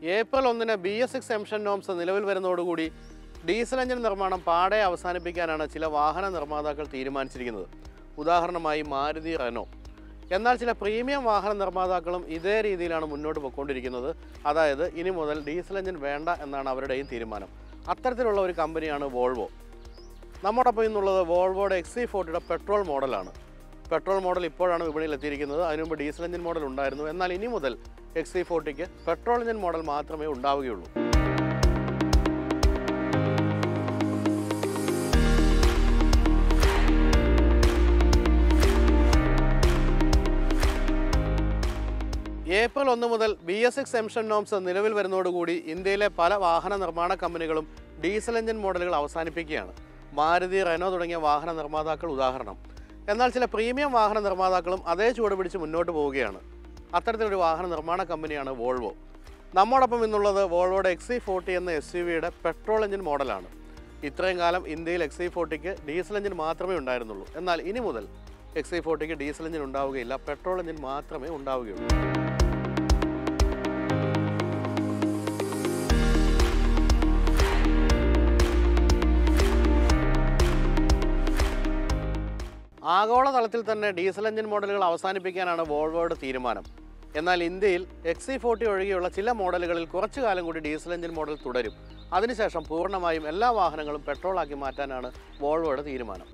April ഒന്നിന് B S six emission norms നിലവിൽ വരുന്നതോടുകൂടി ഡീസൽ എഞ്ചിൻ നിർമ്മാണം പാടെ അവസാനിപ്പിക്കാനാണ് ചില വാഹന നിർമ്മാതാക്കൾ തീരുമാനിച്ചിരിക്കുന്നത് ഉദാഹരണമായി മാരുതി റെനോ എന്നാൽ ചില പ്രീമിയം വാഹന നിർമ്മാതാക്കളും ഇതേ രീതിയിലാണ് മുന്നോട്ട് പോയിക്കൊണ്ടിരിക്കുന്നത് അതായത് ഇനി മുതൽ ഡീസൽ എഞ്ചിൻ വേണ്ട എന്നാണ് അവരുടെയും തീരുമാനം അത്തരത്തിലുള്ള ഒരു കമ്പനിയാണ് വോൾവോ നമ്മോടൊപ്പം ഇന്നുള്ളത് വോൾവോയുടെ എക്സ് സി ഫോർട്ടിയുടെ പെട്രോൾ മോഡലാണ് പെട്രോൾ മോഡൽ ഇപ്പോഴാണ് വിപണിയിൽ എത്തിയിരിക്കുന്നത് അതിനു മുമ്പ് ഡീസൽ എഞ്ചിൻ മോഡൽ ഉണ്ടായിരുന്നു എന്നാൽ ഇനി മുതൽ എക്സ് സി ഫോർട്ടിക്ക് പെട്രോൾ എഞ്ചിൻ മോഡൽ മാത്രമേ ഉണ്ടാവുകയുള്ളൂ ഏപ്രിൽ ഒന്ന് മുതൽ B S X emission norms നിലവിൽ വരുന്നതോടുകൂടി ഇന്ത്യയിലെ പല വാഹന നിർമ്മാണ കമ്പനികളും ഡീസൽ എഞ്ചിൻ മോഡലുകൾ അവസാനിപ്പിക്കുകയാണ് മാരുതി റെനോ തുടങ്ങിയ വാഹന നിർമ്മാതാക്കൾ ഉദാഹരണം എന്നാൽ ചില പ്രീമിയം വാഹന നിർമ്മാതാക്കളും അതേ ചുവട് പിടിച്ച് മുന്നോട്ട് പോവുകയാണ് അത്തരത്തിലൊരു വാഹന നിർമ്മാണ കമ്പനിയാണ് വോൾവോ നമ്മോടൊപ്പം ഇന്നുള്ളത് വോൾവോയുടെ എക്സ് സി ഫോർട്ടി എന്ന എസ് യു വിയുടെ പെട്രോൾ എഞ്ചിൻ മോഡലാണ് ഇത്രയും കാലം ഇന്ത്യയിൽ എക്സ് സി ഫോർട്ടിക്ക് ഡീസൽ എഞ്ചിൻ മാത്രമേ ഉണ്ടായിരുന്നുള്ളൂ എന്നാൽ ഇനി മുതൽ എക്സ് സി ഫോർട്ടിക്ക് ഡീസൽ എഞ്ചിൻ ഉണ്ടാവുകയില്ല പെട്രോൾ എഞ്ചിൻ മാത്രമേ ഉണ്ടാവുകയുള്ളൂ ആഗോളതലത്തിൽ തന്നെ ഡീസൽ എഞ്ചിൻ മോഡലുകൾ അവസാനിപ്പിക്കാനാണ് വോൾവോയുടെ തീരുമാനം എന്നാൽ ഇന്ത്യയിൽ എക്സ് സി ഫോർട്ടി ഒഴികെയുള്ള ചില മോഡലുകളിൽ കുറച്ചു കാലം കൂടി ഡീസൽ എഞ്ചിൻ മോഡൽ തുടരും അതിനുശേഷം പൂർണ്ണമായും എല്ലാ വാഹനങ്ങളും പെട്രോളാക്കി മാറ്റാനാണ് വോൾവോയുടെ തീരുമാനം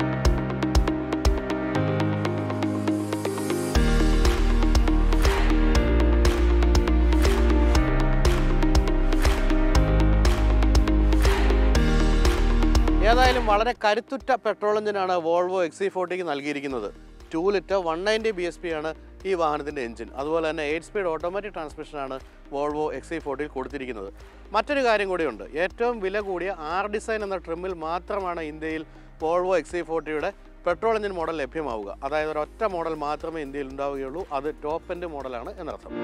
ഏതായാലും വളരെ കരുത്തുറ്റ പെട്രോൾ എഞ്ചിനാണ് വോൾവോ എക്സ് സി ഫോർട്ടിക്ക് നൽകിയിരിക്കുന്നത് two litre one ninety B S P ആണ് ഈ വാഹനത്തിൻ്റെ എഞ്ചിൻ അതുപോലെ തന്നെ എയ്റ്റ് സ്പീഡ് ഓട്ടോമാറ്റിക് ട്രാൻസ്മിഷനാണ് വോൾവോ എക്സ് സി ഫോർട്ടിയിൽ കൊടുത്തിരിക്കുന്നത് മറ്റൊരു കാര്യം കൂടിയുണ്ട് ഏറ്റവും വില കൂടിയ ആർ ഡിസൈൻ എന്ന ട്രിമ്മിൽ മാത്രമാണ് ഇന്ത്യയിൽ വോൾവോ എക്സ് സി ഫോർട്ടിയുടെ പെട്രോൾ എഞ്ചിൻ മോഡൽ ലഭ്യമാവുക അതായത് ഒരൊറ്റ മോഡൽ മാത്രമേ ഇന്ത്യയിൽ ഉണ്ടാവുകയുള്ളൂ അത് ടോപ്പ് എൻഡ് മോഡലാണ് എന്നർത്ഥം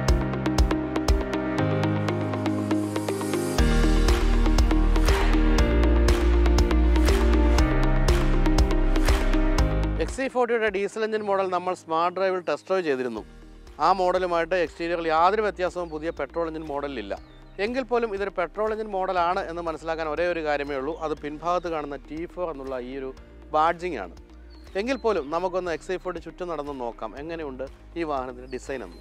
എക്സ് സി ഫോർട്ടിയുടെ ഡീസൽ എഞ്ചിൻ മോഡൽ നമ്മൾ സ്മാർട്ട് ഡ്രൈവിൽ ടെസ്റ്റ് ഡ്രൈവ് ചെയ്തിരുന്നു ആ മോഡലുമായിട്ട് എക്സ്റ്റീരിയറിൽ യാതൊരു വ്യത്യാസവും പുതിയ പെട്രോൾ എഞ്ചിൻ മോഡലിലില്ല എങ്കിൽ പോലും ഇതൊരു പെട്രോൾ എഞ്ചിൻ മോഡലാണ് എന്ന് മനസ്സിലാക്കാൻ ഒരേ ഒരു കാര്യമേ ഉള്ളൂ അത് പിൻഭാഗത്ത് കാണുന്ന ടി ഫോർ എന്നുള്ള ഈ ഒരു ബാഡ്ജിങ് ആണ് എങ്കിൽ പോലും നമുക്കൊന്ന് എക്സ് ഐ ഫോർട്ടി ചുറ്റും നടന്ന് നോക്കാം എങ്ങനെയുണ്ട് ഈ വാഹനത്തിൻ്റെ ഡിസൈൻ എന്ന്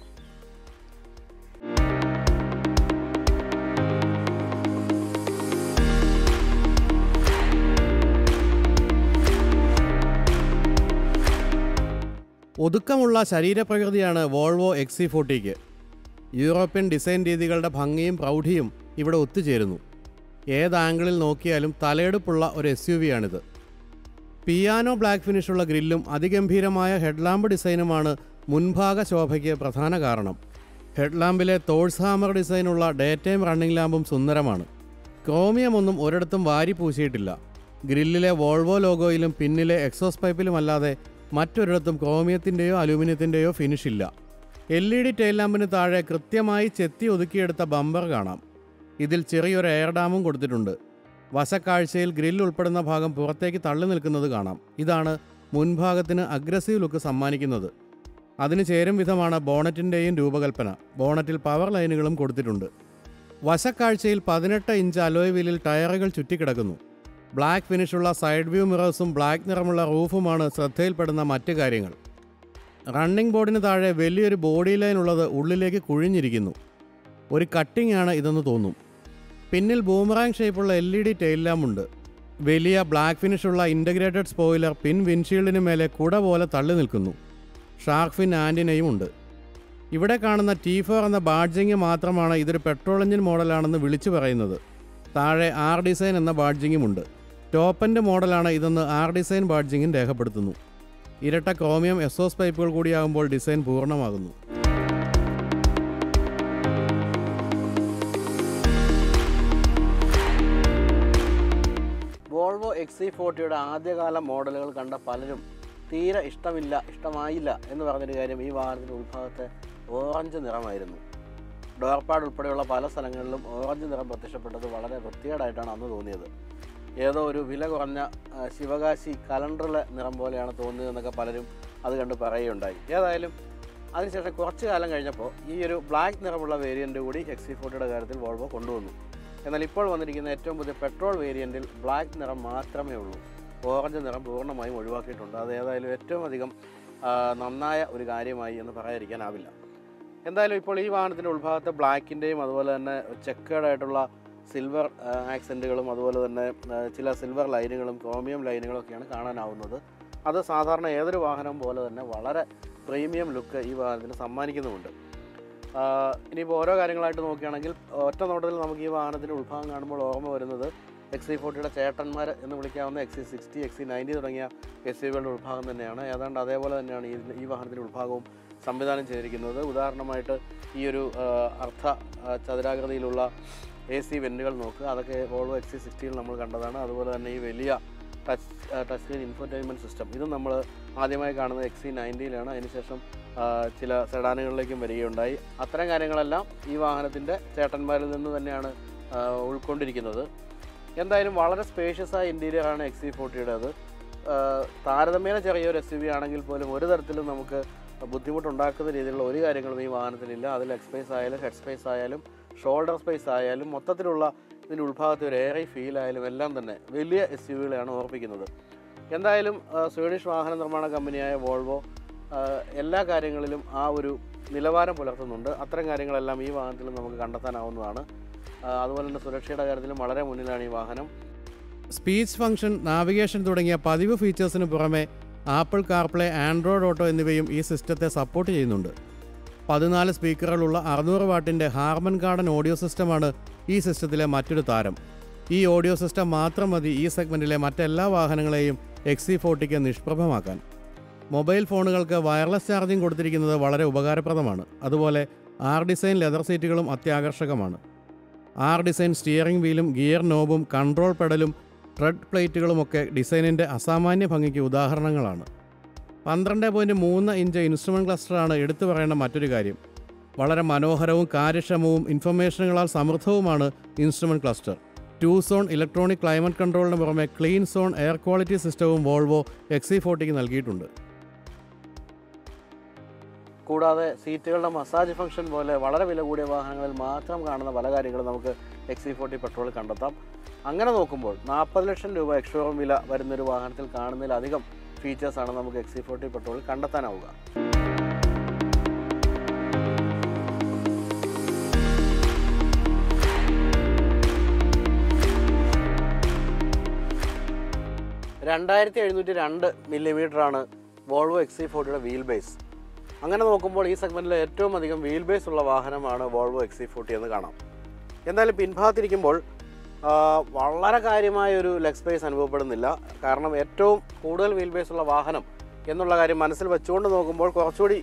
ഒതുക്കമുള്ള ശരീരപ്രകൃതിയാണ് വോൾവോ എക്സ് സി ഫോർട്ടിക്ക് യൂറോപ്യൻ ഡിസൈൻ രീതികളുടെ ഭംഗിയും പ്രൗഢിയും ഇവിടെ ഒത്തുചേരുന്നു ഏത് ആംഗിളിൽ നോക്കിയാലും തലയെടുപ്പുള്ള ഒരു എസ് യു വി ആണിത് പിയാനോ ബ്ലാക്ക് ഫിനിഷുള്ള ഗ്രില്ലും അതിഗംഭീരമായ ഹെഡ്ലാമ്പ് ഡിസൈനുമാണ് മുൻഭാഗ ശോഭയ്ക്ക് പ്രധാന കാരണം ഹെഡ്ലാമ്പിലെ തോഴ്സ് ഹാമർ ഡിസൈനുള്ള ഡേ ടൈം റണ്ണിംഗ് ലാമ്പും സുന്ദരമാണ് ക്രോമിയം ഒന്നും ഒരിടത്തും വാരി പൂശിയിട്ടില്ല ഗ്രില്ലിലെ വോൾവോ ലോഗോയിലും പിന്നിലെ എക്സോസ് പൈപ്പിലുമല്ലാതെ മറ്റൊരിടത്തും ക്രോമിയത്തിൻ്റെയോ അലൂമിനിയത്തിൻ്റെയോ ഫിനിഷ് ഇല്ല എൽ ഇ ഡി ടെയിൽ ലാമ്പിന് താഴെ കൃത്യമായി ചെത്തി ഒതുക്കിയെടുത്ത ബമ്പർ കാണാം ഇതിൽ ചെറിയൊരു എയർ ഡാമും കൊടുത്തിട്ടുണ്ട് വശക്കാഴ്ചയിൽ ഗ്രിൽ ഉൾപ്പെടുന്ന ഭാഗം പുറത്തേക്ക് തള്ളി നിൽക്കുന്നത് കാണാം ഇതാണ് മുൻഭാഗത്തിന് അഗ്രസീവ് ലുക്ക് സമ്മാനിക്കുന്നത് അതിന് ചേരും വിധമാണ് ബോണറ്റിൻ്റെയും രൂപകൽപ്പന ബോണറ്റിൽ പവർ ലൈനുകളും കൊടുത്തിട്ടുണ്ട് വശക്കാഴ്ചയിൽ പതിനെട്ട് ഇഞ്ച് അലോയ് വീലിൽ ടയറുകൾ ചുറ്റിക്കിടക്കുന്നു ബ്ലാക്ക് ഫിനിഷുള്ള സൈഡ് വ്യൂ മിറേഴ്സും ബ്ലാക്ക് നിറമുള്ള റൂഫുമാണ് ശ്രദ്ധയിൽപ്പെടുന്ന മറ്റ് കാര്യങ്ങൾ റണ്ണിംഗ് ബോർഡിന് താഴെ വലിയൊരു ബോഡി ലൈൻ ഉള്ളത് ഉള്ളിലേക്ക് കുഴിഞ്ഞിരിക്കുന്നു ഒരു കട്ടിംഗ് ആണ് ഇതെന്ന് തോന്നും പിന്നിൽ ബൂമറാങ് ഷേപ്പുള്ള എൽ ഇ ഡി ടെയിൽ ലാമ്പുണ്ട് വലിയ ബ്ലാക്ക് ഫിനിഷുള്ള ഇൻ്റഗ്രേറ്റഡ് സ്പോയിലർ പിൻ വിൻഷീൽഡിന് മേലെ കുട പോലെ തള്ളി നിൽക്കുന്നു ഷാർക്ക് ഫിൻ ആൻറ്റിനയും ഉണ്ട് ഇവിടെ കാണുന്ന ടി ഫോർ എന്ന ബാഡ്ജിങ് മാത്രമാണ് ഇതൊരു പെട്രോൾ എഞ്ചിൻ മോഡലാണെന്ന് വിളിച്ചു പറയുന്നത് താഴെ ആർ ഡിസൈൻ എന്ന ബാഡ്ജിങ്ങും ഉണ്ട് ടോപ്പൻ്റെ മോഡലാണ് ഇതെന്ന് ആർ ഡിസൈൻ ബാഡ്ജിങ്ങും രേഖപ്പെടുത്തുന്നു ഇരട്ട ക്രോമിയം എസോസ് പൈപ്പുകൾ കൂടിയാകുമ്പോൾ ഡിസൈൻ പൂർണ്ണമാകുന്നു വോൾവോ എക്സ് സി ഫോർട്ടിയുടെ ആദ്യകാല മോഡലുകൾ കണ്ട പലരും തീരെ ഇഷ്ടമില്ല ഇഷ്ടമായില്ല എന്ന് പറഞ്ഞൊരു കാര്യം ഈ വാഹനത്തിൻ്റെ ഉൾഭാഗത്തെ ഓറഞ്ച് നിറമായിരുന്നു ഡോർപാഡ് ഉൾപ്പെടെയുള്ള പല സ്ഥലങ്ങളിലും ഓറഞ്ച് നിറം പ്രത്യക്ഷപ്പെട്ടത് വളരെ വൃത്തികേടായിട്ടാണ് അന്ന് തോന്നിയത് ഏതോ ഒരു വില കുറഞ്ഞ ആ, ശിവകാശി കലണ്ടറിലെ നിറം പോലെയാണ് തോന്നിയതെന്നൊക്കെ പലരും അത് കണ്ട് പറയുകയുണ്ടായി ഏതായാലും അതിനുശേഷം കുറച്ച് കാലം കഴിഞ്ഞപ്പോൾ ഈ ഒരു ബ്ലാക്ക് നിറമുള്ള വേരിയൻ്റ് കൂടി എക്സി ഫോർട്ടിയുടെ കാര്യത്തിൽ വോൾവോ കൊണ്ടുവന്നു എന്നാൽ ഇപ്പോൾ വന്നിരിക്കുന്ന ഏറ്റവും പുതിയ പെട്രോൾ വേരിയൻറ്റിൽ ബ്ലാക്ക് നിറം മാത്രമേ ഉള്ളൂ ഓറഞ്ച് നിറം പൂർണ്ണമായും ഒഴിവാക്കിയിട്ടുണ്ട് അത് ഏതായാലും ഏറ്റവും അധികം ആ, നന്നായ ഒരു കാര്യമായി എന്ന് പറയാതിരിക്കാനാവില്ല എന്തായാലും ഇപ്പോൾ ഈ വാഹനത്തിൻ്റെ ഉൾഭാഗത്ത് ബ്ലാക്കിൻ്റെയും അതുപോലെ തന്നെ ചെക്കേഡ് ആയിട്ടുള്ള സിൽവർ ആക്സെൻറ്റുകളും അതുപോലെ തന്നെ ആ, ചില സിൽവർ ലൈനുകളും ക്രോമിയം ലൈനുകളും ഒക്കെയാണ് കാണാനാവുന്നത് അത് സാധാരണ ഏതൊരു വാഹനം പോലെ തന്നെ വളരെ പ്രീമിയം ലുക്ക് ഈ വാഹനത്തിന് സമ്മാനിക്കുന്നുമുണ്ട് ആ, ഇനിയിപ്പോൾ ഓരോ കാര്യങ്ങളായിട്ട് നോക്കുകയാണെങ്കിൽ ഒറ്റ നോട്ടത്തിൽ നമുക്ക് ഈ വാഹനത്തിൻ്റെ ഉൾഭാഗം കാണുമ്പോൾ ഓർമ്മ വരുന്നത് എക്സ് സി ഫോർട്ടിയുടെ ചേട്ടന്മാർ എന്ന് വിളിക്കാവുന്ന X C sixty X C ninety തുടങ്ങിയ എസ് യുകളുടെ ഉൾഭാഗം തന്നെയാണ് ഏതാണ്ട് അതേപോലെ തന്നെയാണ് ഈ ഈ വാഹനത്തിൻ്റെ ഉൾഭാഗവും സംവിധാനം ചെയ്തിരിക്കുന്നത് ഉദാഹരണമായിട്ട് ഈ ഒരു ആ, അർദ്ധ ആ, ചതുരാകൃതിയിലുള്ള എ സി വെൻറ്റുകൾ നോക്കുക അതൊക്കെ വോൾവോ എക്സ് സി സിക്സ്റ്റിയിൽ നമ്മൾ കണ്ടതാണ് അതുപോലെ തന്നെ ഈ വലിയ touch touch screen infotainment system ഇത് നമ്മൾ ആദ്യമായി കാണുന്നത് എക്സ് സി നയൻറ്റിയിലാണ് അതിനുശേഷം ആ, ചില സെഡാനുകളിലേക്കും വരികയുണ്ടായി അത്തരം കാര്യങ്ങളെല്ലാം ഈ വാഹനത്തിൻ്റെ ചേട്ടന്മാരിൽ നിന്ന് തന്നെയാണ് ആ, ഉൾക്കൊണ്ടിരിക്കുന്നത് എന്തായാലും വളരെ സ്പേഷ്യസ് ആയ ഇൻറ്റീരിയറാണ് എക്സ് സി ഫോർട്ടിയുടേത് താരതമ്യേന ചെറിയൊരു എസ് യു വി ആണെങ്കിൽ പോലും ഒരു തരത്തിലും നമുക്ക് ബുദ്ധിമുട്ടുണ്ടാക്കുന്ന രീതിയിലുള്ള ഒരു കാര്യങ്ങളും ഈ വാഹനത്തിലില്ല അതിൽ എക്സ് സ്പേസ് ആയാലും ഹെഡ് സ്പേസ് ആയാലും ഷോൾഡർ സ്പേസ് ആയാലും മൊത്തത്തിലുള്ള ഇതിൻ്റെ ഉൾഭാഗത്ത് ഒരു ഏറെ ഫീൽ ആയാലും എല്ലാം തന്നെ വലിയ എസ് യു വികളെയാണ് ഓർപ്പിക്കുന്നത് എന്തായാലും ആ, സ്വീഡിഷ് വാഹന നിർമ്മാണ കമ്പനിയായ വോൾവോ ആ, എല്ലാ കാര്യങ്ങളിലും ആ ഒരു നിലവാരം പുലർത്തുന്നുണ്ട് അത്തരം കാര്യങ്ങളെല്ലാം ഈ വാഹനത്തിൽ നമുക്ക് കണ്ടെത്താനാവുന്നതാണ് ആ, അതുപോലെ തന്നെ സുരക്ഷയുടെ കാര്യത്തിലും വളരെ മുന്നിലാണ് ഈ വാഹനം സ്പീച്ച് ഫംഗ്ഷൻ നാവിഗേഷൻ തുടങ്ങിയ പതിവ് ഫീച്ചേഴ്സിന് പുറമെ ആപ്പിൾ കാർപ്ലേ ആൻഡ്രോയിഡ് ഓട്ടോ എന്നിവയും ഈ സിസ്റ്റത്തെ സപ്പോർട്ട് ചെയ്യുന്നുണ്ട് പതിനാല് സ്പീക്കറുകളുള്ള അറുന്നൂറ് വാട്ടിൻ്റെ ഹാർമൻ ഗാർഡൻ ഓഡിയോ സിസ്റ്റമാണ് ഈ സിസ്റ്റത്തിലെ മറ്റൊരു താരം ഈ ഓഡിയോ സിസ്റ്റം മാത്രം മതി ഈ സെഗ്മെൻറ്റിലെ മറ്റെല്ലാ വാഹനങ്ങളെയും എക്സി ഫോർട്ടിക്ക് നിഷ്പ്രഭമാക്കാൻ മൊബൈൽ ഫോണുകൾക്ക് വയർലെസ് ചാർജിംഗ് കൊടുത്തിരിക്കുന്നത് വളരെ ഉപകാരപ്രദമാണ് അതുപോലെ ആർ ഡിസൈൻ ലെതർ സീറ്റുകളും അത്യാകർഷകമാണ് ആർ ഡിസൈൻ സ്റ്റിയറിംഗ് വീലും ഗിയർ നോബും കൺട്രോൾ പെഡലും ട്രെഡ് പ്ലേറ്റുകളുമൊക്കെ ഡിസൈനിൻ്റെ അസാമാന്യ ഭംഗിക്ക് ഉദാഹരണങ്ങളാണ് പന്ത്രണ്ട് പോയിൻറ്റ് മൂന്ന് ഇഞ്ച് ഇൻസ്ട്രുമെൻറ്റ് ക്ലസ്റ്ററാണ് എടുത്തു പറയേണ്ട മറ്റൊരു കാര്യം വളരെ മനോഹരവും കാര്യക്ഷമവും ഇൻഫർമേഷനുകളാൽ സമൃദ്ധവുമാണ് instrument cluster two zone electronic climate കൺട്രോളിന് പുറമെ ക്ലീൻ സോൺ എയർ ക്വാളിറ്റി സിസ്റ്റവും വോൾവോ എക്സി ഫോർട്ടിക്ക് നൽകിയിട്ടുണ്ട് കൂടാതെ സീറ്റുകളുടെ മസാജ് ഫംഗ്ഷൻ പോലെ വളരെ വില കൂടിയ വാഹനങ്ങളിൽ മാത്രം കാണുന്ന പല കാര്യങ്ങളും നമുക്ക് എക്സി ഫോർട്ടി പെട്രോളിൽ കണ്ടെത്താം അങ്ങനെ നോക്കുമ്പോൾ നാൽപ്പത് ലക്ഷം രൂപ എക്സ്ഷോറൂം വില വരുന്നൊരു വാഹനത്തിൽ കാണുന്നതിലധികം ഫീച്ചേഴ്സാണ് നമുക്ക് എക്സി ഫോർട്ടി പെട്രോളിൽ കണ്ടെത്താനാവുക രണ്ടായിരത്തി എഴുന്നൂറ്റി രണ്ട് മില്ലിമീറ്ററാണ് വോൾവോ എക്സി ഫോർട്ടിയുടെ വീൽ ബേസ് അങ്ങനെ നോക്കുമ്പോൾ ഈ സെഗ്മെൻറ്റിൽ ഏറ്റവും അധികം വീൽ ബേസ് ഉള്ള വാഹനമാണ് വോൾവോ എക്സി ഫോർട്ടി എന്ന് കാണാം എന്തായാലും പിൻഭാഗത്തിരിക്കുമ്പോൾ ആ, വളരെ കാര്യമായ ഒരു ലെഗ് സ്പേസ് അനുഭവപ്പെടുന്നില്ല കാരണം ഏറ്റവും കൂടുതൽ വീൽ ബേസ് ഉള്ള വാഹനം എന്നുള്ള കാര്യം മനസ്സിൽ വെച്ചുകൊണ്ട് നോക്കുമ്പോൾ കുറച്ചുകൂടി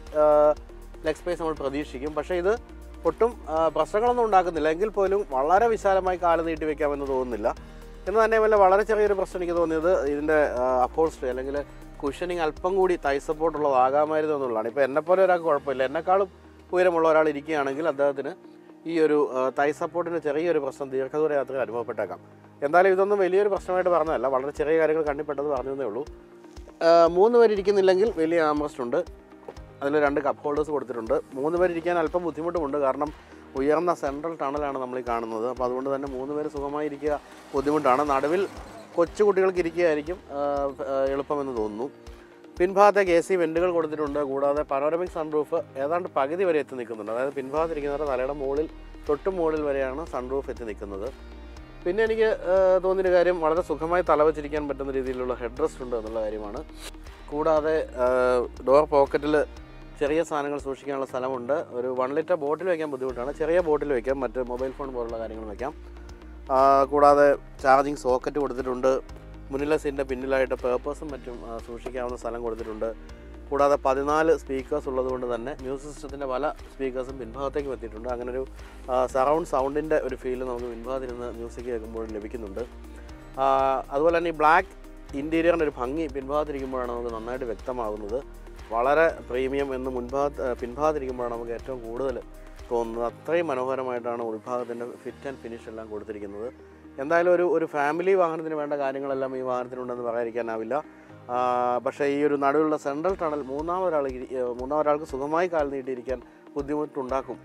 ലെഗ് സ്പേസ് നമ്മൾ പ്രതീക്ഷിക്കും പക്ഷേ ഇത് ഒട്ടും ആ, പ്രശ്നങ്ങളൊന്നും ഉണ്ടാക്കുന്നില്ല എങ്കിൽ പോലും വളരെ വിശാലമായി കാല് നീട്ടി വെക്കാമെന്ന് തോന്നുന്നില്ല എന്ന് തന്നെയുമല്ല വളരെ ചെറിയൊരു പ്രശ്നം എനിക്ക് തോന്നിയത് ഇതിൻ്റെ അപ്പോൾസ്ട്രി അല്ലെങ്കിൽ കുഷനിങ് അല്പം കൂടി തൈ സപ്പോർട്ട് ഉള്ളതാകാമായിരുന്നു എന്നുള്ളതാണ് ഇപ്പോൾ എന്നെപ്പോലെ ഒരാൾക്ക് കുഴപ്പമില്ല എന്നെക്കാളും ഉയരമുള്ള ഒരാൾ ഇരിക്കുകയാണെങ്കിൽ അദ്ദേഹത്തിന് ഈ ഒരു ആ, തൈ സപ്പോർട്ടിന് ചെറിയൊരു പ്രശ്നം ദീർഘദൂര യാത്രയിൽ അനുഭവപ്പെട്ടേക്കാം എന്തായാലും ഇതൊന്നും വലിയൊരു പ്രശ്നമായിട്ട് പറഞ്ഞതല്ല വളരെ ചെറിയ കാര്യങ്ങൾ കണ്ണിപ്പെട്ടത് പറഞ്ഞതേ ഉള്ളൂ ആ, മൂന്ന് പേര് ഇരിക്കുന്നില്ലെങ്കിൽ വലിയ ആംറസ്റ്റ് ഉണ്ട് അതിൽ രണ്ട് കപ്പ് ഹോൾഡേഴ്സ് കൊടുത്തിട്ടുണ്ട് മൂന്ന് പേര് ഇരിക്കാൻ അല്പം ബുദ്ധിമുട്ടുമുണ്ട് കാരണം ഉയർന്ന സെൻട്രൽ ടണലാണ് നമ്മൾ ഈ കാണുന്നത് അപ്പോൾ അതുകൊണ്ട് തന്നെ മൂന്ന് പേര് സുഖമായി ഇരിക്കുക ബുദ്ധിമുട്ടാണ് നടുവിൽ കൊച്ചു കുട്ടികൾക്ക് ഇരിക്കുകയായിരിക്കും ആ, ആ, എളുപ്പമെന്ന് തോന്നുന്നു പിൻഭാഗത്തേക്ക് എ സി വെൻറ്റുകൾ കൊടുത്തിട്ടുണ്ട് കൂടാതെ പനോരമിക് സൺറൂഫ് ഏതാണ്ട് പകുതി വരെ എത്തി നിൽക്കുന്നുണ്ട് അതായത് പിൻഭാഗത്തിരിക്കുന്നവരുടെ തലയുടെ മുകളിൽ തൊട്ട് മുകളിൽ വരെയാണ് സൺറൂഫ് എത്തി നിൽക്കുന്നത് പിന്നെ എനിക്ക് ആ, തോന്നിയൊരു കാര്യം വളരെ സുഖമായി തലവച്ചിരിക്കാൻ പറ്റുന്ന രീതിയിലുള്ള ഹെഡ് റെസ്റ്റ് ഉണ്ട് എന്നുള്ള കാര്യമാണ് കൂടാതെ ഡോർ പോക്കറ്റിൽ ചെറിയ സാധനങ്ങൾ സൂക്ഷിക്കാനുള്ള സ്ഥലമുണ്ട് ഒരു വൺ ലിറ്റർ ബോട്ടിൽ വയ്ക്കാൻ ബുദ്ധിമുട്ടാണ് ചെറിയ ബോട്ടിൽ വയ്ക്കാം മറ്റ് മൊബൈൽ ഫോൺ പോലുള്ള കാര്യങ്ങൾ വയ്ക്കാം ആ, കൂടാതെ ചാർജിങ് സോക്കറ്റ് കൊടുത്തിട്ടുണ്ട് മുന്നിലെ സീറ്റിൻ്റെ പിന്നിലായിട്ട് പേപ്പേഴ്സും മറ്റും ആ, സൂക്ഷിക്കാവുന്ന സ്ഥലം കൊടുത്തിട്ടുണ്ട് കൂടാതെ പതിനാല് സ്പീക്കേഴ്സ് ഉള്ളതുകൊണ്ട് തന്നെ മ്യൂസിക് സിസ്റ്റത്തിൻ്റെ പല സ്പീക്കേഴ്സും പിൻഭാഗത്തേക്ക് എത്തിയിട്ടുണ്ട് അങ്ങനെ ഒരു സറൗണ്ട് സൗണ്ടിൻ്റെ ഒരു ഫീല് നമുക്ക് പിൻഭാഗത്തിരുന്ന് മ്യൂസിക് കേൾക്കുമ്പോൾ ലഭിക്കുന്നുണ്ട് ആ, അതുപോലെ തന്നെ ഈ ബ്ലാക്ക് ഇൻറ്റീരിയറിൻ്റെ ഒരു ഭംഗി പിൻഭാഗത്തിരിക്കുമ്പോഴാണ് നമുക്ക് നന്നായിട്ട് വ്യക്തമാകുന്നത് വളരെ പ്രീമിയം എന്ന് മുൻഭാഗത്ത് ആ, പിൻഭാഗത്തിരിക്കുമ്പോഴാണ് നമുക്ക് ഏറ്റവും കൂടുതൽ തോന്നുന്നത് അത്രയും മനോഹരമായിട്ടാണ് ഉൾഭാഗത്തിൻ്റെ ഫിറ്റ് ആൻഡ് ഫിനിഷ് എല്ലാം കൊടുത്തിരിക്കുന്നത് എന്തായാലും ഒരു ഒരു ഫാമിലി വാഹനത്തിന് വേണ്ട കാര്യങ്ങളെല്ലാം ഈ വാഹനത്തിനുണ്ടെന്ന് പറയാതിരിക്കാനാവില്ല ആ, പക്ഷേ ഈ ഒരു നടുവിലുള്ള സെൻട്രൽ ടണൽ മൂന്നാമതൊരാൾ ഇരി- ഏ, മൂന്നാമതൊരാൾക്ക് സുഖമായി കാൽ നീട്ടിയിരിക്കാൻ ബുദ്ധിമുട്ടുണ്ടാക്കും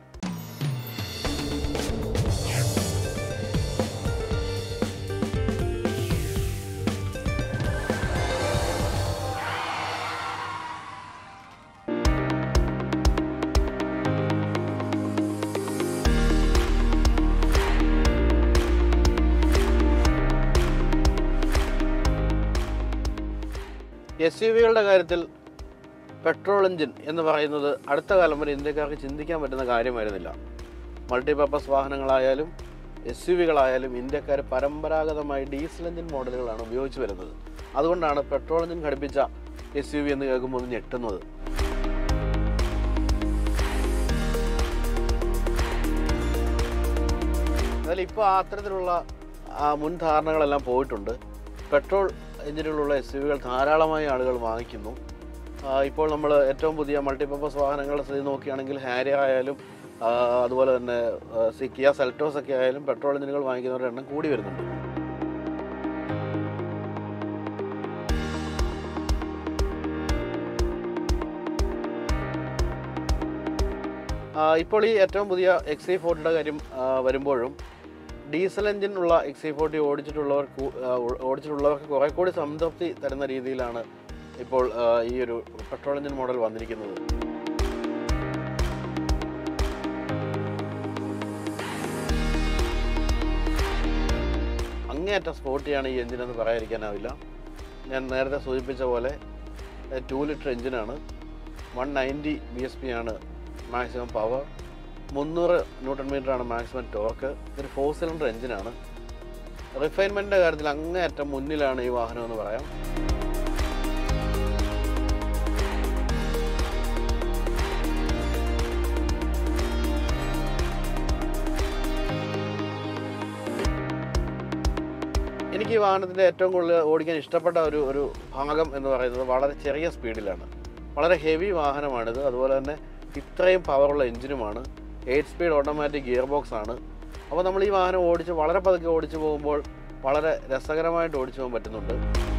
എസ് യു വികളുടെ കാര്യത്തിൽ പെട്രോൾ എഞ്ചിൻ എന്ന് പറയുന്നത് അടുത്ത കാലം വരെ ഇന്ത്യക്കാർക്ക് ചിന്തിക്കാൻ പറ്റുന്ന കാര്യമായിരുന്നില്ല മൾട്ടിപർപ്പസ് വാഹനങ്ങളായാലും എസ് യു വികളായാലും ഇന്ത്യക്കാർ പരമ്പരാഗതമായി ഡീസൽ എഞ്ചിൻ മോഡലുകളാണ് ഉപയോഗിച്ച് വരുന്നത് അതുകൊണ്ടാണ് പെട്രോൾ എഞ്ചിൻ ഘടിപ്പിച്ച എസ് യു വി എന്ന് കേൾക്കുമ്പോൾ ഒന്ന് ഞെട്ടുന്നത് എന്നാൽ ഇപ്പോൾ അത്തരത്തിലുള്ള ആ, മുൻ ധാരണകളെല്ലാം പോയിട്ടുണ്ട് പെട്രോൾ എഞ്ചിനുകളുള്ള എസ് യു വികൾ ധാരാളമായി ആളുകൾ വാങ്ങിക്കുന്നു ആ, ഇപ്പോൾ നമ്മൾ ഏറ്റവും പുതിയ മൾട്ടിപർപ്പസ് വാഹനങ്ങളുടെ സ്ഥിതി നോക്കുകയാണെങ്കിൽ ഹാരിയർ ആയാലും ആ, അതുപോലെ തന്നെ ആ, സി കിയ സെൽറ്റോസ് ഒക്കെ ആയാലും പെട്രോൾ എഞ്ചിനുകൾ വാങ്ങിക്കുന്നവരുടെ എണ്ണം കൂടി വരുന്നുണ്ട് ആ, ഇപ്പോൾ ഈ ഏറ്റവും പുതിയ എക്സ് ഐ ഫോർട്ടിയുടെ കാര്യം ആ, വരുമ്പോഴും ഡീസൽ എഞ്ചിൻ ഉള്ള എക്സ് ഐ ഫോർട്ടി ഓടിച്ചിട്ടുള്ളവർക്ക് ആ, ഓടിച്ചിട്ടുള്ളവർക്ക് കുറെ കൂടി സംതൃപ്തി തരുന്ന രീതിയിലാണ് ഇപ്പോൾ ആ, ഈ ഒരു പെട്രോൾ എഞ്ചിൻ മോഡൽ വന്നിരിക്കുന്നത് അങ്ങേയറ്റം സ്പോർട്ടിയാണ് ഈ എഞ്ചിൻ എന്ന് പറയാതിരിക്കാനാവില്ല ഞാൻ നേരത്തെ സൂചിപ്പിച്ച പോലെ ടു ലിറ്റർ എഞ്ചിനാണ് one ninety B S P ആണ് മാക്സിമം പവർ മുന്നൂറ് ന്യൂട്ടൺ മീറ്റർ ആണ് മാക്സിമം ടോർക്ക് ഇതൊരു ഫോർ സിലിണ്ടർ എഞ്ചിനാണ് റിഫൈൻമെൻറ്റിൻ്റെ കാര്യത്തിൽ അങ്ങേയറ്റം മുന്നിലാണ് ഈ വാഹനം എന്ന് പറയാം എനിക്ക് ഈ വാഹനത്തിൻ്റെ ഏറ്റവും കൂടുതൽ ഓടിക്കാൻ ഇഷ്ടപ്പെട്ട ഒരു ഒരു ഭാഗം എന്ന് പറയുന്നത് വളരെ ചെറിയ സ്പീഡിലാണ് വളരെ ഹെവി വാഹനമാണിത് അതുപോലെ തന്നെ ഇത്രയും പവറുള്ള എഞ്ചിനുമാണ് eight speed automatic gear box ആണ് അപ്പോൾ നമ്മൾ ഈ വാഹനം ഓടിച്ച് വളരെ പതുക്കെ ഓടിച്ചു പോകുമ്പോൾ വളരെ രസകരമായിട്ട് ഓടിച്ചു പോകാൻ പറ്റുന്നുണ്ട്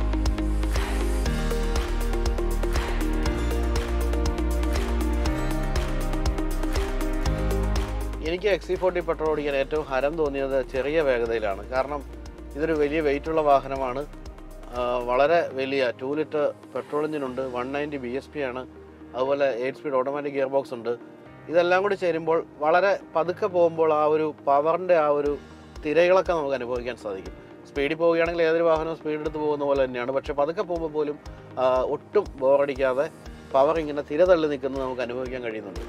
എനിക്ക് എക്സി ഫോർട്ടി പെട്രോൾ ഓടിക്കാൻ ഏറ്റവും ഹരം തോന്നിയത് ചെറിയ വേഗതയിലാണ് കാരണം ഇതൊരു വലിയ വെയിറ്റുള്ള വാഹനമാണ് ആ, വളരെ വലിയ ടു ലിറ്റർ പെട്രോൾ എഞ്ചിനുണ്ട് one ninety B S P ആണ് അതുപോലെ eight speed automatic gear box ഉണ്ട് ഇതെല്ലാം കൂടി ചേരുമ്പോൾ വളരെ പതുക്കെ പോകുമ്പോൾ ആ ഒരു പവറിൻ്റെ ആ ഒരു തിരകളൊക്കെ നമുക്ക് അനുഭവിക്കാൻ സാധിക്കും സ്പീഡിൽ പോവുകയാണെങ്കിൽ ഏതൊരു വാഹനവും സ്പീഡ് എടുത്ത് പോകുന്ന പോലെ തന്നെയാണ് പക്ഷേ പതുക്കെ പോകുമ്പോൾ പോലും ആ, ഒട്ടും ബോറടിക്കാതെ പവർ ഇങ്ങനെ തിര തള്ളി നിൽക്കുന്നത് നമുക്ക് അനുഭവിക്കാൻ കഴിയുന്നുണ്ട്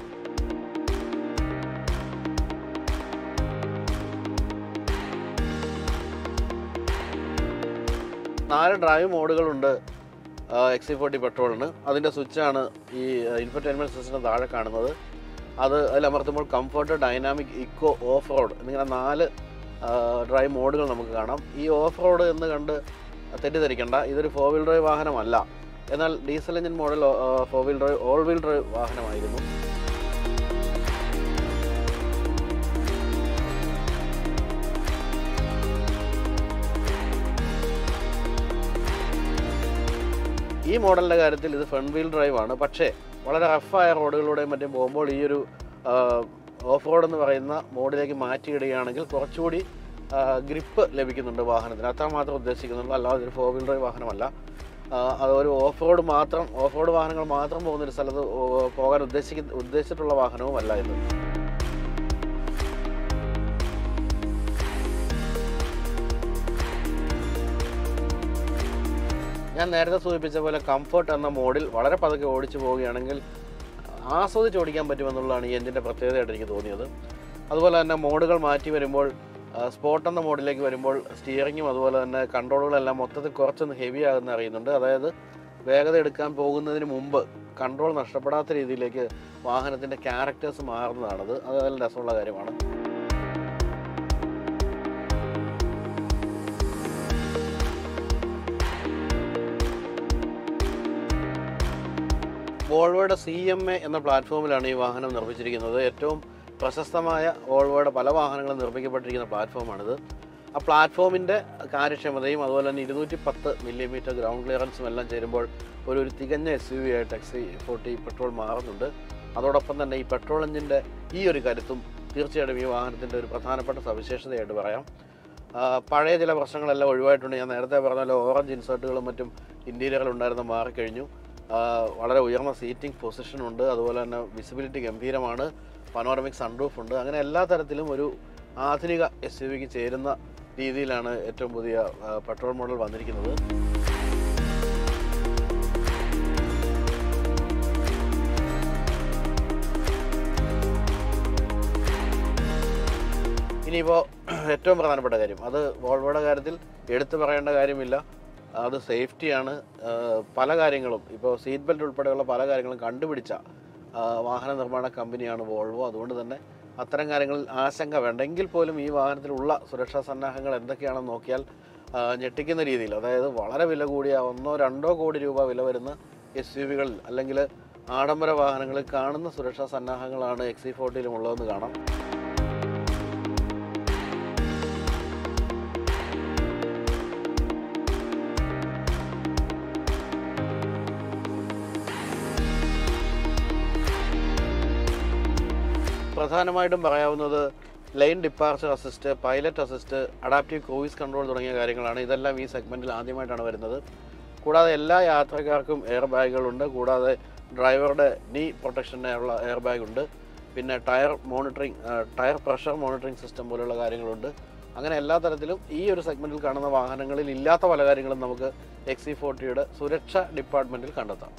നാല് ഡ്രൈവ് മോഡുകളുണ്ട് എക്സി ഫോർട്ടി പെട്രോളിന് അതിൻ്റെ സ്വിച്ചാണ് ഈ ഇൻഫർടൈൻമെൻറ്റ് സിസ്റ്റം താഴെ കാണുന്നത് അത് അതിൽ അമർത്തുമ്പോൾ comfort dynamic eco off road എന്നിങ്ങനെ നാല് ഡ്രൈവ് മോഡുകൾ നമുക്ക് കാണാം ഈ ഓഫ് റോഡ് എന്ന് കണ്ട് തെറ്റിദ്ധരിക്കേണ്ട ഇതൊരു ഫോർ വീൽ ഡ്രൈവ് വാഹനമല്ല എന്നാൽ diesel engine model four wheel drive all wheel drive വാഹനമായിരുന്നു ഈ മോഡലിൻ്റെ കാര്യത്തിൽ ഇത് ഫ്രണ്ട് വീൽ ഡ്രൈവ് ആണ് പക്ഷേ വളരെ റഫായ റോഡുകളിലൂടെയും മറ്റും പോകുമ്പോൾ ഈ ഒരു ഓഫ് റോഡ് എന്ന് പറയുന്ന മോഡിലേക്ക് മാറ്റിയിടുകയാണെങ്കിൽ കുറച്ചുകൂടി ഗ്രിപ്പ് ലഭിക്കുന്നുണ്ട് വാഹനത്തിന് അത്രമാത്രം ഉദ്ദേശിക്കുന്നുള്ളൂ അല്ലാതെ ഇതൊരു ഫോർ വീൽ ഡ്രൈവ് വാഹനമല്ല ആ, അത് ഒരു ഓഫ് റോഡ് മാത്രം ഓഫ് റോഡ് വാഹനങ്ങൾ മാത്രം പോകുന്ന ഒരു സ്ഥലത്ത് ഓ- പോകാൻ ഉദ്ദേശിക്കുന്ന ഉദ്ദേശിച്ചിട്ടുള്ള വാഹനവും അല്ല ഇത് ഞാൻ നേരത്തെ സൂചിപ്പിച്ച പോലെ കംഫർട്ട് എന്ന മോഡിൽ വളരെ പതുക്കെ ഓടിച്ചു പോവുകയാണെങ്കിൽ ആസ്വദിച്ച് ഓടിക്കാൻ പറ്റുമെന്നുള്ളതാണ് ഈ എഞ്ചിൻ്റെ പ്രത്യേകതയായിട്ട് എനിക്ക് തോന്നിയത് അതുപോലെ തന്നെ മോഡുകൾ മാറ്റി വരുമ്പോൾ സ്പോട്ട് എന്ന മോഡിലേക്ക് വരുമ്പോൾ സ്റ്റിയറിങ്ങും അതുപോലെ തന്നെ കൺട്രോളുകളെല്ലാം മൊത്തത്തിൽ കുറച്ചൊന്ന് ഹെവി ആകുന്ന അറിയുന്നുണ്ട് അതായത് വേഗത എടുക്കാൻ പോകുന്നതിന് മുമ്പ് കൺട്രോൾ നഷ്ടപ്പെടാത്ത രീതിയിലേക്ക് വാഹനത്തിൻ്റെ ക്യാരക്ടേഴ്സ് മാറുന്നതാണത് അത് നല്ല രസമുള്ള കാര്യമാണ് വോൾവോയുടെ സി എം എ എന്ന പ്ലാറ്റ്ഫോമിലാണ് ഈ വാഹനം നിർമ്മിച്ചിരിക്കുന്നത് ഏറ്റവും പ്രശസ്തമായ വോൾവോയുടെ പല വാഹനങ്ങളും നിർമ്മിക്കപ്പെട്ടിരിക്കുന്ന പ്ലാറ്റ്ഫോമാണിത് ആ പ്ലാറ്റ്ഫോമിൻ്റെ കാര്യക്ഷമതയും അതുപോലെ തന്നെ ഇരുന്നൂറ്റി പത്ത് മില്ലിമീറ്റർ ഗ്രൗണ്ട് ക്ലിയറൻസും എല്ലാം ചേരുമ്പോൾ ഒരു ഒരു തികഞ്ഞ എസ് യു വി ആയിട്ട് എക്സി ഫോർട്ടി പെട്രോൾ മാറുന്നുണ്ട് അതോടൊപ്പം തന്നെ ഈ പെട്രോൾ എഞ്ചിൻ്റെ ഈ ഒരു കരുത്തും തീർച്ചയായിട്ടും ഈ വാഹനത്തിൻ്റെ ഒരു പ്രധാനപ്പെട്ട സവിശേഷതയായിട്ട് പറയാം ആ, പഴയ ചില പ്രശ്നങ്ങളെല്ലാം ഒഴിവായിട്ടുണ്ട് ഞാൻ നേരത്തെ പറഞ്ഞ ഓറഞ്ച് ഇൻസേർട്ടുകളും മറ്റും ഇൻറ്റീരിയറിൽ ഉണ്ടായിരുന്ന മാറിക്കഴിഞ്ഞു ആ, വളരെ ഉയർന്ന സീറ്റിംഗ് പൊസിഷനുണ്ട് അതുപോലെ തന്നെ വിസിബിലിറ്റി ഗംഭീരമാണ് പനോറമിക് സൺറൂഫ് ഉണ്ട് അങ്ങനെ എല്ലാ തരത്തിലും ഒരു ആധുനിക എസ് യു വിക്ക് ചേരുന്ന രീതിയിലാണ് ഏറ്റവും പുതിയ ആ, പെട്രോൾ മോഡൽ വന്നിരിക്കുന്നത് ഇനിയിപ്പോൾ ഏറ്റവും പ്രധാനപ്പെട്ട കാര്യം അത് വോൾവോയുടെ കാര്യത്തിൽ എടുത്തു പറയേണ്ട കാര്യമില്ല അത് സേഫ്റ്റിയാണ് ആഹ് പല കാര്യങ്ങളും ഇപ്പോൾ സീറ്റ് ബെൽറ്റ് ഉൾപ്പെടെയുള്ള പല കാര്യങ്ങളും കണ്ടുപിടിച്ച ആഹ് വാഹന നിർമ്മാണ കമ്പനിയാണ് വോൾവോ അതുകൊണ്ട് തന്നെ അത്തരം കാര്യങ്ങളിൽ ആശങ്ക വേണ്ട എങ്കിൽ പോലും ഈ വാഹനത്തിലുള്ള സുരക്ഷാ സന്നാഹങ്ങൾ എന്തൊക്കെയാണെന്ന് നോക്കിയാൽ ആഹ് ഞെട്ടിക്കുന്ന രീതിയിൽ അതായത് വളരെ വില കൂടിയ ഒന്നോ രണ്ടോ കോടി രൂപ വില വരുന്ന എസ് യു വികളിൽ അല്ലെങ്കിൽ ആഡംബര വാഹനങ്ങളിൽ കാണുന്ന സുരക്ഷാ സന്നാഹങ്ങളാണ് എക്സി ഫോർട്ടിയിലും ഉള്ളതെന്ന് കാണാം പ്രധാനമായിട്ടും പറയാവുന്നത് lane departure assist pilot assist adaptive cruise control തുടങ്ങിയ കാര്യങ്ങളാണ് ഇതെല്ലാം ഈ സെഗ്മെൻറ്റിൽ ആദ്യമായിട്ടാണ് വരുന്നത് കൂടാതെ എല്ലാ യാത്രക്കാർക്കും എയർ ബാഗുകളുണ്ട് കൂടാതെ ഡ്രൈവറുടെ നീ പ്രൊട്ടക്ഷനുള്ള എയർ ബാഗ് ഉണ്ട് പിന്നെ tyre monitoring tyre pressure monitoring system പോലുള്ള കാര്യങ്ങളുണ്ട് അങ്ങനെ എല്ലാ തരത്തിലും ഈ ഒരു സെഗ്മെൻറ്റിൽ കാണുന്ന വാഹനങ്ങളിൽ ഇല്ലാത്ത പല കാര്യങ്ങളും നമുക്ക് എക്സി ഫോർട്ടിയുടെ സുരക്ഷ ഡിപ്പാർട്ട്മെൻറ്റിൽ കണ്ടെത്താം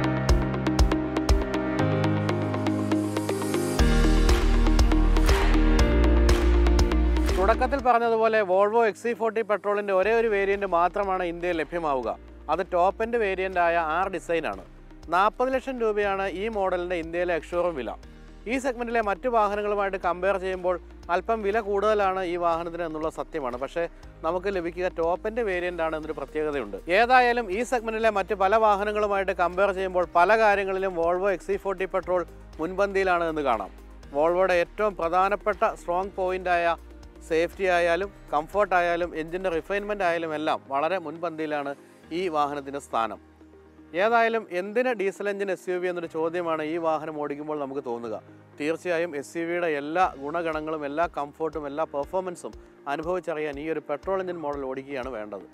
തുടക്കത്തിൽ പറഞ്ഞതുപോലെ വോൾവോ എക്സി ഫോർട്ടി പെട്രോളിൻ്റെ ഒരേ ഒരു വേരിയൻറ്റ് മാത്രമാണ് ഇന്ത്യയിൽ ലഭ്യമാവുക അത് ടോപ്പ് എൻഡ് വേരിയൻ്റ് ആയ ആർ ഡിസൈനാണ് നാൽപ്പത് ലക്ഷം രൂപയാണ് ഈ മോഡലിൻ്റെ ഇന്ത്യയിലെ എക്സ്ഷോറൂം വില ഈ സെഗ്മെൻറ്റിലെ മറ്റു വാഹനങ്ങളുമായിട്ട് കമ്പയർ ചെയ്യുമ്പോൾ അല്പം വില കൂടുതലാണ് ഈ വാഹനത്തിന് എന്നുള്ള സത്യമാണ് പക്ഷേ നമുക്ക് ലഭിക്കുക ടോപ്പ് എൻഡ് വേരിയൻ്റ് ആണ് എന്നൊരു പ്രത്യേകതയുണ്ട് ഏതായാലും ഈ സെഗ്മെൻറ്റിലെ മറ്റ് പല വാഹനങ്ങളുമായിട്ട് കമ്പയർ ചെയ്യുമ്പോൾ പല കാര്യങ്ങളിലും വോൾവോ എക്സി ഫോർട്ടി പെട്രോൾ മുൻപന്തിയിലാണ് എന്ന് കാണാം വോൾവോയുടെ ഏറ്റവും പ്രധാനപ്പെട്ട സ്ട്രോങ് പോയിൻ്റായ സേഫ്റ്റി ആയാലും കംഫർട്ട് ആയാലും എഞ്ചിൻ്റെ റിഫൈൻമെൻ്റ് ആയാലും എല്ലാം വളരെ മുൻപന്തിയിലാണ് ഈ വാഹനത്തിൻ്റെ സ്ഥാനം ഏതായാലും എന്തിന് diesel engine S U V എന്നൊരു ചോദ്യമാണ് ഈ വാഹനം ഓടിക്കുമ്പോൾ നമുക്ക് തോന്നുക തീർച്ചയായും എസ് യു വിയുടെ എല്ലാ ഗുണഗണങ്ങളും എല്ലാ കംഫർട്ടും എല്ലാ പെർഫോമൻസും അനുഭവിച്ചറിയാൻ ഈ ഒരു പെട്രോൾ എഞ്ചിൻ മോഡൽ ഓടിക്കുകയാണ് വേണ്ടത്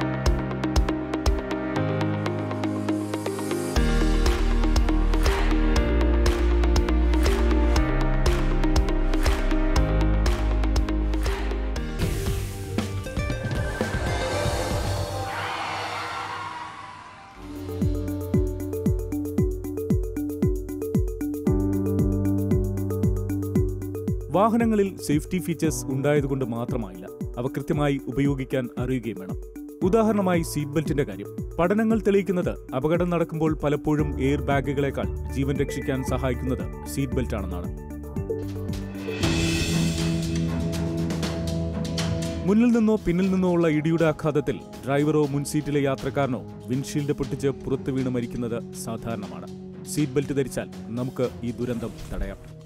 വാഹനങ്ങളിൽ സേഫ്റ്റി ഫീച്ചേഴ്സ് ഉണ്ടായതുകൊണ്ട് മാത്രമായില്ല അവ കൃത്യമായി ഉപയോഗിക്കാൻ അറിയുകയും വേണം ഉദാഹരണമായി സീറ്റ് ബെൽറ്റിന്റെ കാര്യം പഠനങ്ങൾ തെളിയിക്കുന്നത് അപകടം നടക്കുമ്പോൾ പലപ്പോഴും എയർ ബാഗുകളെക്കാൾ ജീവൻ രക്ഷിക്കാൻ സഹായിക്കുന്നത് സീറ്റ് ബെൽറ്റ് ആണെന്നാണ് മുന്നിൽ നിന്നോ പിന്നിൽ നിന്നോ ഉള്ള ഇടിയുടെ ആഘാതത്തിൽ ഡ്രൈവറോ മുൻസീറ്റിലെ യാത്രക്കാരനോ വിൻഷീൽഡ് പൊട്ടിച്ച് പുറത്തു വീണ് മരിക്കുന്നത് സാധാരണമാണ് സീറ്റ് ബെൽറ്റ് ധരിച്ചാൽ നമുക്ക് ഈ ദുരന്തം തടയാം